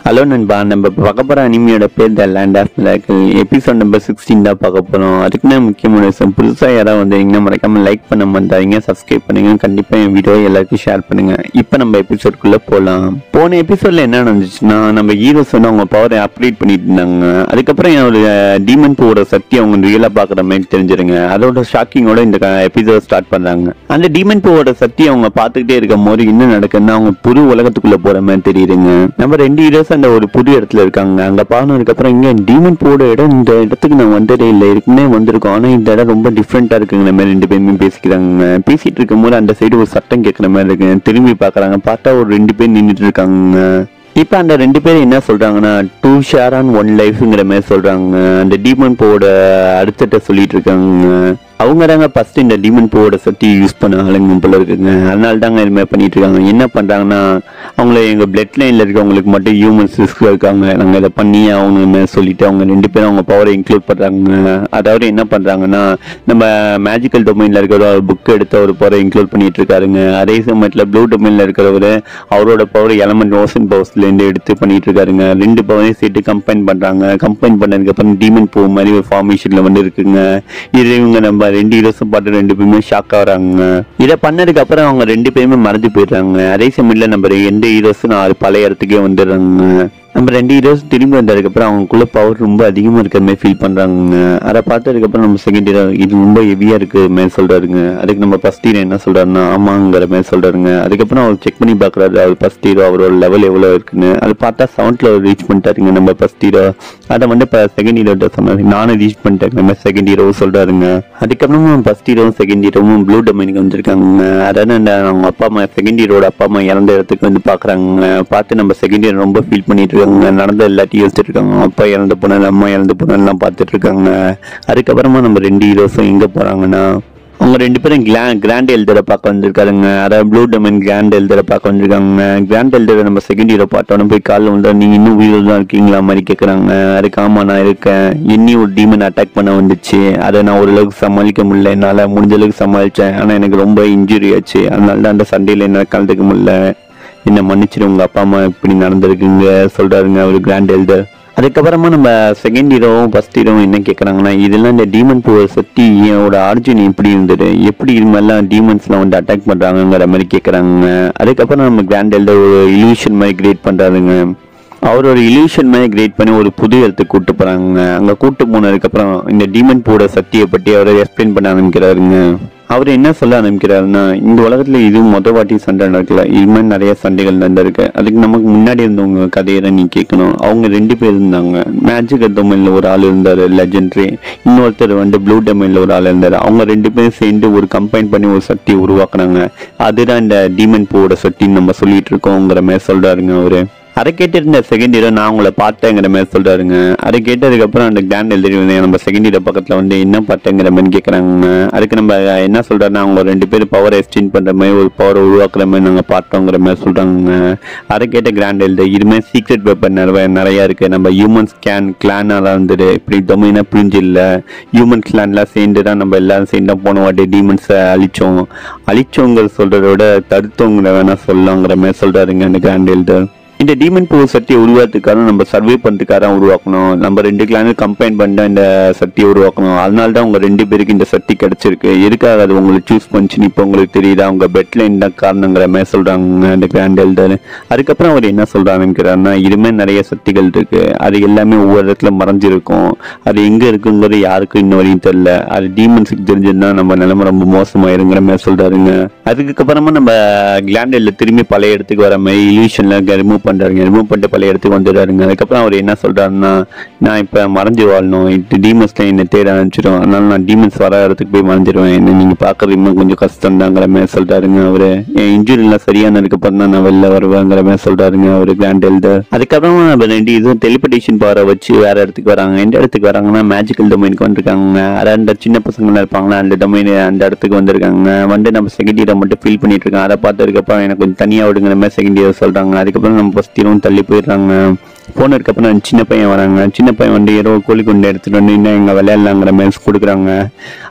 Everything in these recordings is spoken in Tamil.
ஹலோ நண்பா நம்ம இப்போ பார்க்க போகிற அனிமியோட பேர் the land of miracle episode number sixteen தான் பார்க்க போகிறோம் அதுக்குன்னு முக்கியமான விஷயம் புதுசாக யாராவது வந்தீங்கன்னா மறக்காம லைக் பண்ண மாட்டாங்க சப்ஸ்கிரைப் பண்ணுங்க கண்டிப்பாக என் வீடியோ எல்லாருக்கும் ஷேர் பண்ணுங்க இப்போ நம்ம எபிசோட்குள்ளே போகலாம் போன எபிசோடில் என்ன நடந்துச்சுன்னா நம்ம ஹீரோஸ் வந்து அவங்க பவரை அப்டேட் பண்ணிட்டு இருந்தாங்க அதுக்கப்புறம் ஒரு டீமன் பூவோட சக்தி அவங்க ரியலாக பார்க்குற மாதிரி தெரிஞ்சிருங்க அதோட ஷாக்கிங்கோட இந்த எபிசோட் ஸ்டார்ட் பண்ணுறாங்க அந்த டீமன் பூவோட சக்தி அவங்க பார்த்துக்கிட்டே இருக்கும் போது என்ன நடக்குதுன்னா அவங்க புது உலகத்துக்குள்ளே போகிற மாதிரி தெரியுதுங்க நம்ம ரெண்டு ஹீரோஸ் அந்த ஒரு புது இடத்துல இருக்காங்க அங்க பானதுக்கு அப்புறம் இங்க டீமன் போட இடம் இந்த இடத்துக்கு நான் வந்ததே இல்லை இருக்குன்னே வந்திருக்கோம் ஆனா இந்த இடம் ரொம்ப டிஃப்ரெண்டா இருக்குங்கிற மாதிரி ரெண்டு பேருமே பேசிக்கிறாங்க பேசிட்டு இருக்கும்போது அந்த சைடு ஒரு சத்தம் கேட்குற மாதிரி இருக்கு திரும்பி பாக்குறாங்க பார்த்தா ஒரு ரெண்டு பேர் நின்றுட்டு இருக்காங்க இப்ப அந்த ரெண்டு பேரும் என்ன சொல்றாங்கன்னா டூ ஷேர் ஆன் ஒன் லைஃப்ங்கிற மாதிரி சொல்றாங்க அந்த டீமன் போட அடுத்தட்ட சொல்லிட்டு இருக்காங்க அவங்க தாங்க ஃபர்ஸ்ட் இந்த டீமன் பூவோட சக்தி யூஸ் பண்ண ஆளுங்க போல இருக்குங்க அதனால தாங்க இது மாதிரி பண்ணிட்டு இருக்காங்க என்ன பண்றாங்கன்னா அவங்கள எங்க பிளட் லைன்ல இருக்கவங்களுக்கு மட்டும் ஹியூமன்ஸ் இருக்காங்க நாங்க இதை பண்ணி அவங்க மாதிரி சொல்லிட்டு அவங்க ரெண்டு பேரும் அவங்க பவரை இன்க்ளூட் பண்றாங்க அதாவது என்ன பண்றாங்கன்னா நம்ம மேஜிக்கல் டொமைன்ல இருக்கிற ஒரு புக் எடுத்து ஒரு பவரை இன்க்ளூட் பண்ணிட்டு இருக்காருங்க அதே சமயத்துல ப்ளூ டொமைன்ல இருக்கிறவர் அவரோட பவர் எலமெண்ட் ஓசன் பவர்ஸ்ல இருந்து எடுத்து பண்ணிட்டு இருக்காருங்க ரெண்டு பவரையும் சேர்த்து கம்பைன் பண்றாங்க கம்பைன் பண்ணதுக்கு அப்புறம் டீமன் பூ மாதிரி ஒரு ஃபார்மேஷன்ல வந்து இருக்குங்க இது இவங்க நம்ம ரெண்டு ஹீரோஸும் பார்த்து ரெண்டு பேருமே ஷாக் ஆகுறாங்க இதை பண்ணதுக்கு அப்புறம் அவங்க ரெண்டு பேருமே மறந்து போயிடுறாங்க அதே சமயத்தில் நம்ம எந்த ஹீரோஸும் நான் பழைய இடத்துக்கே வந்துடுறாங்க நம்ம ரெண்டு ஹீரோஸ் திரும்பி வந்ததுக்கப்புறம் அவங்களுக்குள்ள பவர் ரொம்ப அதிகமாக இருக்கிற மாதிரி ஃபீல் பண்ணுறாங்க அதை பார்த்ததுக்கப்புறம் நம்ம செகண்ட் ஹீரோ இது ரொம்ப ஹெவியாக இருக்கு மாதிரி சொல்கிறாருங்க அதுக்கு நம்ம ஃபர்ஸ்ட் ஹீரோ என்ன சொல்கிறாருன்னா ஆமாங்கிற மாதிரி சொல்கிறாருங்க அதுக்கப்புறம் அவர் செக் பண்ணி பார்க்குறாரு அவர் ஃபர்ஸ்ட் ஹீரோ அவரோட லெவல் எவ்வளோ இருக்குன்னு அது பார்த்தா செவன்த்தில் ரீச் பண்ணிட்டாருங்க நம்ம ஃபர்ஸ்ட் ஹீரோ அதை வந்து இப்போ செகண்ட் ஹீரோட்ட சொன்னாரு நானும் ரீச் பண்ணிட்டேன் நம்ம செகண்ட் ஹீரோ சொல்கிறாருங்க அதுக்கப்புறமா ஃபர்ஸ்ட் ஹீரோவும் செகண்ட் ஹீரோவும் ப்ளூ டொமைனுக்கு வந்திருக்காங்க அதாவது அந்த அவங்க அப்பா அம்மா செகண்ட் ஹீரோட அப்பா அம்மா இறந்த இடத்துக்கு வந்து பார்க்குறாங்க பார்த்து நம்ம செகண்ட் ஹீரோ ரொம்ப ஃபீல் பண்ணிட்டு இருக்காங்க நடந்த எல்லாத்தையும் யோசிச்சுட்டு இருக்காங்க அப்பா இறந்து போனது அம்மா இறந்து போனதெல்லாம் பார்த்துட்டு இருக்காங்க அதுக்கப்புறமா நம்ம ரெண்டு ஹீரோஸும் எங்கே போகிறாங்கன்னா அவங்க ரெண்டு பேரும் கிளா கிராண்ட் எல்டரை பார்க்க வந்திருக்காருங்க அதாவது ப்ளூ டொமைன் கிராண்ட் எல்டரை பார்க்க வந்திருக்காங்க கிராண்ட் எல்டரை நம்ம செகண்ட் ஹீரோ பார்த்தோன்னு போய் காலில் வந்து நீங்கள் இன்னும் உயிரோடு தான் இருக்கீங்களா மாதிரி கேட்குறாங்க அதுக்கு ஆமாம் நான் இருக்கேன் இன்னி ஒரு டீமன் அட்டாக் பண்ண வந்துச்சு அதை நான் ஓரளவுக்கு சமாளிக்க முடியல என்னால் முடிஞ்ச அளவுக்கு சமாளித்தேன் ஆனால் எனக்கு ரொம்ப இன்ஜுரி ஆச்சு அதனால தான் அந்த சண்டையில் என்னால் கலந்துக்க முடியல என்ன மன்னிச்சிரு உங்க அப்பா அம்மா இப்படி நடந்திருக்குங்க சொல்றாருங்க அவர் கிராண்ட் எல்டர் அதுக்கப்புறமா நம்ம செகண்ட் ஹீரோவும் ஃபர்ஸ்ட் ஹீரோவும் என்ன கேட்குறாங்கன்னா இதெல்லாம் இந்த டீமன் பூவை சுற்றி என்னோட ஆர்ஜின் எப்படி இருந்தது எப்படி இது மாதிரிலாம் டீமன்ஸ்லாம் வந்து அட்டாக் பண்ணுறாங்கங்கிற மாதிரி கேட்குறாங்க அதுக்கப்புறம் நம்ம கிராண்ட் எல்டர் ஒரு இல்யூஷன் மாதிரி கிரியேட் பண்ணுறாருங்க அவர் ஒரு இல்யூஷன் மாதிரி கிரியேட் பண்ணி ஒரு புது இடத்துக்கு கூட்டு போறாங்க அங்க கூட்டு போனதுக்கப்புறம் இந்த டீமன் பூட சக்தியை பற்றி அவர் எக்ஸ்பிளைன் பண்ண ஆரம்பிக்கிறாருங்க அவர் என்ன சொல்ல ஆரம்பிக்கிறாருன்னா இந்த உலகத்துல இது மொத வாட்டி சண்டை நடக்கல இது மாதிரி நிறைய சண்டைகள் நடந்திருக்கு அதுக்கு நமக்கு முன்னாடி இருந்தவங்க கதையை நீ கேட்கணும் அவங்க ரெண்டு பேர் இருந்தாங்க மேஜிக் டொமைன்ல ஒரு ஆள் இருந்தாரு லெஜெண்டரி இன்னொருத்தர் வந்து ப்ளூ டொமைன்ல ஒரு ஆள் இருந்தாரு அவங்க ரெண்டு பேரும் சேர்ந்து ஒரு கம்பைன் பண்ணி ஒரு சக்தி உருவாக்குனாங்க அதுதான் இந்த டீமன் பூவோட சக்தின்னு நம்ம சொல்லிட்டு இருக்கோங்கிற மாதிரி சொல்றாருங்க அவரு அதை கேட்டிருந்த செகண்ட் ஹீரோ நான் உங்களை பார்த்தேங்கிற மாதிரி சொல்றாருங்க அதை கேட்டதுக்கப்புறம் அந்த கிராண்ட் எழுதி வந்து நம்ம செகண்ட் ஹீரோ பக்கத்தில் வந்து என்ன பார்த்தேங்கிற மாதிரி கேட்குறாங்க அதுக்கு நம்ம என்ன சொல்றாருன்னா அவங்க ரெண்டு பேரும் பவர் எக்ஸ்சேஞ்ச் பண்ணுற மாதிரி ஒரு பவர் உருவாக்குற மாதிரி நாங்கள் பார்த்தோங்கிற மாதிரி சொல்றாங்க அதை கேட்ட கிராண்ட் எழுது இதுமாதிரி சீக்ரெட் வெப்பன் நிறைய நிறையா இருக்கு நம்ம ஹியூமன் ஸ்கேன் கிளானாலாம் இருந்தது இப்படி டொமைனாக புரிஞ்சு இல்லை ஹியூமன் கிளான்லாம் சேர்ந்து தான் நம்ம எல்லாரும் சேர்ந்து தான் போன வாட்டி டீமன்ஸை அழிச்சோம் அழிச்சோங்கிற சொல்றத விட தடுத்தோங்கிற வேணா சொல்லலாங்கிற மாதிரி சொல்றாருங்க அந்த கிராண்ட் எழுதர் இந்த டீமன் பூ சக்தியை உருவாக்குறதுக்காக நம்ம சர்வே பண்ணுறதுக்காக தான் உருவாக்கணும் நம்ம ரெண்டு கிளானும் கம்பைன் பண்ணி இந்த சக்தியை உருவாக்கணும் அதனால தான் உங்க ரெண்டு பேருக்கு இந்த சக்தி கிடைச்சிருக்கு எதுக்காக அது உங்களுக்கு சூஸ் பண்ணிச்சுன்னு இப்போ உங்களுக்கு தெரியுதா உங்க பெட்லைன் தான் காரணங்கிற மாதிரி சொல்றாங்க இந்த கிராண்ட் எல்டர் அதுக்கப்புறம் அவர் என்ன சொல்றாருன்னா இதுமே நிறைய சக்திகள் இருக்கு அது எல்லாமே ஒவ்வொரு இடத்துல மறைஞ்சிருக்கும் அது எங்க இருக்குங்கிறது யாருக்கும் இன்ன வரையும் தெரியல அது டீமன்ஸுக்கு தெரிஞ்சதுன்னா நம்ம நிலைமை ரொம்ப மோசமாயிருங்கிற மாதிரி சொல்றாருங்க அதுக்கப்புறமா நம்ம கிளாண்டல்ல திரும்பி பழைய இடத்துக்கு வர மாதிரி இல்யூஷன்ல ரிமூவ் பண்றாருங்க ரிமூவ் பண்ணிட்டு பழைய இடத்துக்கு வந்துடுறாருங்க அதுக்கப்புறம் அவர் என்ன சொல்றாருன்னா நான் இப்ப மறைஞ்சு வாழணும் இது டீமன்ஸ்ல என்ன தேட ஆரம்பிச்சிடும் அதனால நான் டீமன்ஸ் வர இடத்துக்கு போய் மறைஞ்சிருவேன் என்ன நீங்க பாக்குறது இன்னும் கொஞ்சம் கஷ்டம் தாங்கிற மாதிரி சொல்றாருங்க அவரு என் இன்ஜுரி எல்லாம் சரியானதுக்கு அப்புறம் தான் நான் வெளில வருவேங்கிற மாதிரி சொல்றாருங்க அவரு கிராண்ட் எல்டர் அதுக்கப்புறமா நம்ம ரெண்டு இதுவும் டெலிபடேஷன் பவரை வச்சு வேற இடத்துக்கு வராங்க எந்த இடத்துக்கு வராங்கன்னா மேஜிக்கல் டொமைனுக்கு வந்திருக்காங்க அதாவது அந்த சின்ன பசங்களாம் இருப்பாங்களா அந்த டொமைன் அந்த இடத்துக்கு வந்திருக்காங்க வந்து நம்ம செகண்ட் இயரை மட்டும் ஃபீல் பண்ணிட்டு இருக்காங்க அதை பார்த்ததுக்கப்புறம் எனக்கு கொஞ்சம் தனியாக விடுங்கிற மாதிரி செகண்ட் இயர் சொல்றாங்க அதுக்கப்புறம் நம்ம ஃபர்ஸ்ட் இயரும் தள்ளி போயிடுறாங்க போனதுக்கு அப்புறம் சின்ன பையன் வராங்க சின்ன பையன் வந்து ஏதோ கோழி குண்டை எடுத்துட்டு வந்து இன்னும் எங்க விளையாடலாங்கிற மாதிரி கொடுக்குறாங்க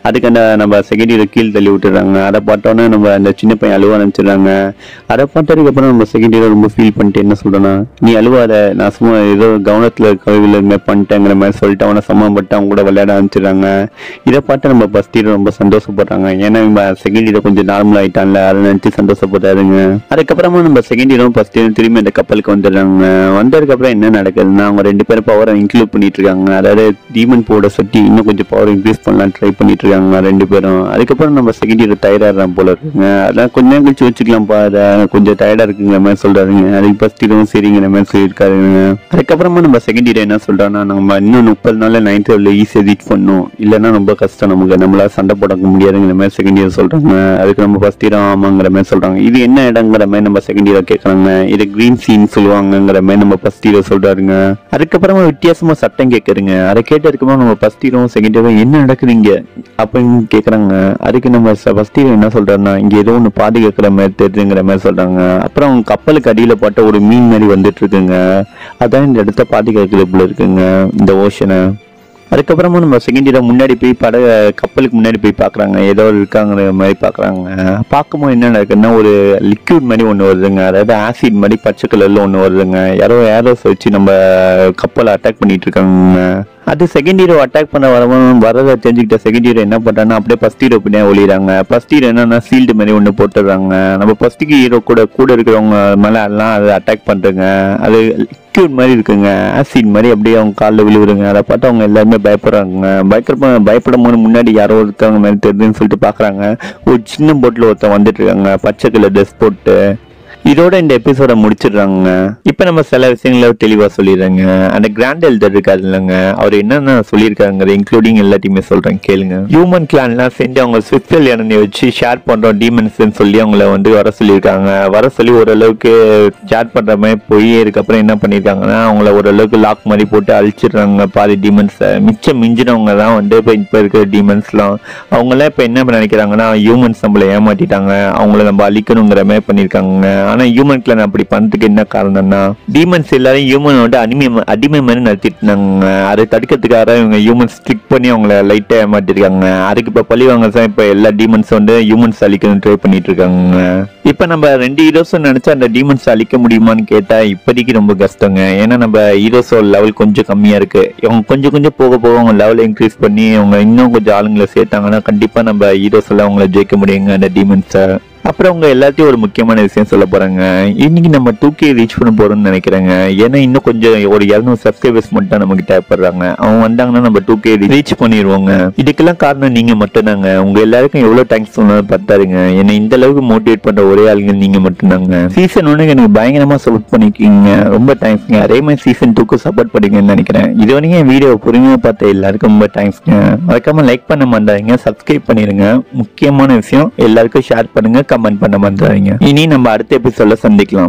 அதுக்கு அந்த நம்ம செகண்ட் இயர் கீழ் தள்ளி விட்டுறாங்க அதை பார்த்தோன்னே நம்ம அந்த சின்ன பையன் அழுவ ஆரம்பிச்சிடுறாங்க அதை பார்த்ததுக்கு அப்புறம் நம்ம செகண்ட் இயர் ரொம்ப ஃபீல் பண்ணிட்டு என்ன சொல்றேன்னா நீ அழுவாத நான் சும்மா ஏதோ கவனத்துல கவியில் மாதிரி பண்ணிட்டேங்கிற மாதிரி சொல்லிட்டு அவனை சம்மந்தப்பட்டு அவங்க கூட விளையாட ஆரம்பிச்சிடுறாங்க இதை பார்த்து நம்ம ஃபர்ஸ்ட் இயர் ரொம்ப சந்தோஷப்படுறாங்க ஏன்னா நம்ம செகண்ட் இயர் கொஞ்சம் நார்மல் ஆயிட்டான்ல அதை நினைச்சு சந்தோஷப்படுறாருங்க அதுக்கப்புறமா நம்ம செகண்ட் இயரும் ஃபர்ஸ்ட் இயரும் திரும்பி அந்த கப்பலுக்கு வந்துடுறாங்க வந்ததுக்கு அப்புறம் என்ன நடக்குதுன்னா அவங்க ரெண்டு பேரும் பவரை இன்க்ளூட் பண்ணிட்டு இருக்காங்க அதாவது டீமன் போட சுத்தி இன்னும் கொஞ்சம் பவர் இன்க்ரீஸ் பண்ணலாம் ட்ரை பண்ணிட்டு இருக்காங்க ரெண்டு பேரும் அதுக்கப்புறம் நம்ம செகண்ட் இயர் டயர்டாடுறான் போல இருக்குங்க அதான் கொஞ்ச நேரம் கழிச்சு வச்சுக்கலாம்ப்பா அதை கொஞ்சம் டயர்டா இருக்குங்கிற மாதிரி சொல்றாருங்க அதுக்கு ஃபர்ஸ்ட் இயரும் சரிங்கிற மாதிரி சொல்லியிருக்காருங்க அதுக்கப்புறமா நம்ம செகண்ட் இயர் என்ன சொல்றோம்னா நம்ம இன்னும் முப்பது நாள்ல நைன்த் லெவலில் ஈஸியாக ரீச் பண்ணணும் இல்லைன்னா ரொம்ப கஷ்டம் நமக்கு நம்மளால சண்டை போட முடியாதுங்கிற மாதிரி செகண்ட் இயர் சொல்றாங்க அதுக்கு நம்ம ஃபர்ஸ்ட் இயர் ஆமாங்கிற மாதிரி சொல்றாங்க இது என்ன இடங்கிற மாதிரி நம்ம செகண்ட் இயர் கேட்கறாங்க இது கிரீன் சீன் சொல்லுவாங்கங்கிற மாதிரி நம்ம ஃபர்ஸ்ட் இயர் சொல்றாருங்க அதுக்கப்புறமா வித்தியாசமா சட்டம் கேட்கறீங்க அதை கேட்டதுக்கப்புறம் நம்ம ஃபர்ஸ்ட் இயரும் செகண்ட் இயரும் என்ன நடக்குதுங்க அப்படின்னு கேக்குறாங்க அதுக்கு நம்ம ஃபர்ஸ்ட் இயர் என்ன சொல்றாருன்னா இங்க ஏதோ ஒன்று பாதுகாக்கிற மாதிரி தெரியுங்கிற மாதிரி சொல்றாங்க அப்புறம் அவங்க கப்பலுக்கு அடியில போட்ட ஒரு மீன் மாதிரி வந்துட்டு இருக்குங்க அதான் இந்த இடத்த பாதுகாக்கிற போல இருக்குங்க இந்த ஓஷனை அதுக்கப்புறமா நம்ம செகண்ட் இயர் முன்னாடி போய் பட கப்பலுக்கு முன்னாடி போய் பார்க்குறாங்க ஏதோ இருக்காங்கிற மாதிரி பார்க்குறாங்க பார்க்கும்போது என்ன நடக்குதுன்னா ஒரு லிக்விட் மாதிரி ஒன்று வருதுங்க அதாவது ஆசிட் மாதிரி பச்சை கலரில் ஒன்று வருதுங்க யாரோ ஏரோஸ் வச்சு நம்ம கப்பலை அட்டாக் பண்ணிட்டு இருக்காங்க அது செகண்ட் ஹீரோ அட்டாக் பண்ண வரவன் வரதை தெரிஞ்சுக்கிட்ட செகண்ட் ஹீரோ என்ன பண்றாங்கன்னா அப்படியே ஃபர்ஸ்ட் ஹீரோ பின்னாடி ஒளிறாங்க ஃபர்ஸ்ட் ஹீரோ என்னன்னா சீல்டு மாதிரி ஒன்று போட்டுடுறாங்க நம்ம ஃபர்ஸ்ட் ஹீரோ கூட கூட இருக்கிறவங்க மேலே எல்லாம் அது அட்டாக் பண்றதுங்க அது லிக்யூட் மாதிரி இருக்குங்க ஆசிட் மாதிரி அப்படியே அவங்க காலில் விழுவுதுங்க அதை பார்த்து அவங்க எல்லாருமே பயப்படுறாங்க பயப்பட பயப்படும் போது முன்னாடி யாரோ ஒருத்தவங்க மாதிரி தெரியுதுன்னு சொல்லிட்டு பார்க்குறாங்க ஒரு சின்ன போட்டில் ஒருத்தன் வந்துட்டு இருக்காங்க பச்சை கலர் ட்ரெஸ் போட்டு இதோட இந்த எபிசோட முடிச்சிடுறாங்க இப்போ நம்ம சில விஷயங்கள தெளிவா சொல்லிடுறேங்க அந்த கிராண்ட் எல்டர் இருக்காரு இல்லைங்க அவர் என்னென்ன சொல்லியிருக்காங்க இன்க்ளூடிங் எல்லாத்தையுமே சொல்றேன் கேளுங்க ஹியூமன் கிளான்லாம் சேர்ந்து அவங்க ஸ்விஃப்டல் எண்ணெய் வச்சு ஷேர் பண்றோம் டீமன்ஸ்னு சொல்லி அவங்கள வந்து வர சொல்லியிருக்காங்க வர சொல்லி ஓரளவுக்கு ஷேர் பண்ற மாதிரி போய் அதுக்கப்புறம் என்ன பண்ணியிருக்காங்கன்னா அவங்கள ஓரளவுக்கு லாக் மாதிரி போட்டு அழிச்சிடுறாங்க பாதி டீமன்ஸை மிச்சம் மிஞ்சினவங்க தான் வந்து இப்போ இப்போ இருக்கிற டீமன்ஸ்லாம் அவங்களாம் இப்போ என்ன நினைக்கிறாங்கன்னா ஹியூமன்ஸ் நம்மளை ஏமாத்திட்டாங்க அவங்கள நம்ம அழிக்கணுங்கிற மாதிரி பண்ணியிருக்காங்க ஆனா ஹியூமன் கிளான் அப்படி பண்றதுக்கு என்ன காரணம்னா டீமன்ஸ் எல்லாரும் ஹியூமன் வந்து அடிமை அடிமை மாதிரி நடத்திட்டு இருந்தாங்க அதை தடுக்கிறதுக்காக இவங்க ஹியூமன்ஸ் ஸ்ட்ரிக் பண்ணி அவங்கள லைட்டா ஏமாத்திருக்காங்க அதுக்கு இப்ப பழி வாங்க தான் இப்ப எல்லா டீமன்ஸ் வந்து ஹியூமன்ஸ் அழிக்கணும்னு ட்ரை பண்ணிட்டு இருக்காங்க இப்ப நம்ம ரெண்டு ஹீரோஸும் நினைச்சா அந்த டீமன்ஸ் அழிக்க முடியுமான்னு கேட்டா இப்போதைக்கு ரொம்ப கஷ்டங்க ஏன்னா நம்ம ஹீரோஸோட லெவல் கொஞ்சம் கம்மியா இருக்கு இவங்க கொஞ்சம் கொஞ்சம் போக போக அவங்க லெவலை இன்க்ரீஸ் பண்ணி அவங்க இன்னும் கொஞ்சம் ஆளுங்களை சேர்த்தாங்கன்னா கண்டிப்பா நம்ம ஹீரோஸ் எல்லாம் அவங்கள ஜெயிக்க முடியுங்க அந்த டீமன்ஸை அப்புறம் உங்க எல்லாத்தையும் ஒரு முக்கியமான விஷயம் சொல்ல போறாங்க இன்னைக்கு நம்ம டூ கே ரீச் பண்ண போறோம்னு நினைக்கிறேங்க ஏன்னா இன்னும் கொஞ்சம் ஒரு இரநூறு சப்ஸ்கிரைபர்ஸ் மட்டும் நமக்கு தேவைப்படுறாங்க அவங்க வந்தாங்கன்னா நம்ம டூ கே ரீச் பண்ணிடுவோங்க இதுக்கெல்லாம் காரணம் நீங்க மட்டும்தாங்க உங்க எல்லாருக்கும் எவ்வளவு தேங்க்ஸ் சொன்னாலும் பத்தாருங்க என்னை இந்த அளவுக்கு மோட்டிவேட் பண்ற ஒரே ஆளுங்க நீங்க மட்டும்தாங்க சீசன் ஒன்று எனக்கு பயங்கரமா சப்போர்ட் பண்ணிருக்கீங்க ரொம்ப தேங்க்ஸ்ங்க அதே மாதிரி சீசன் டூக்கு சப்போர்ட் பண்ணுங்கன்னு நினைக்கிறேன் இது வரைக்கும் என் வீடியோ பொறுமையா பார்த்த எல்லாருக்கும் ரொம்ப தேங்க்ஸ்ங்க மறக்காம லைக் பண்ண மாட்டாங்க சப்ஸ்கிரைப் பண்ணிருங்க முக்கியமான விஷயம் எல்லாருக்கும் ஷேர் பண்ணுங்க கமெண்ட் பண்ண மாட்டாங்க இனி நம்ம அடுத்த எபிசோட்ல சந்திக்கலாம்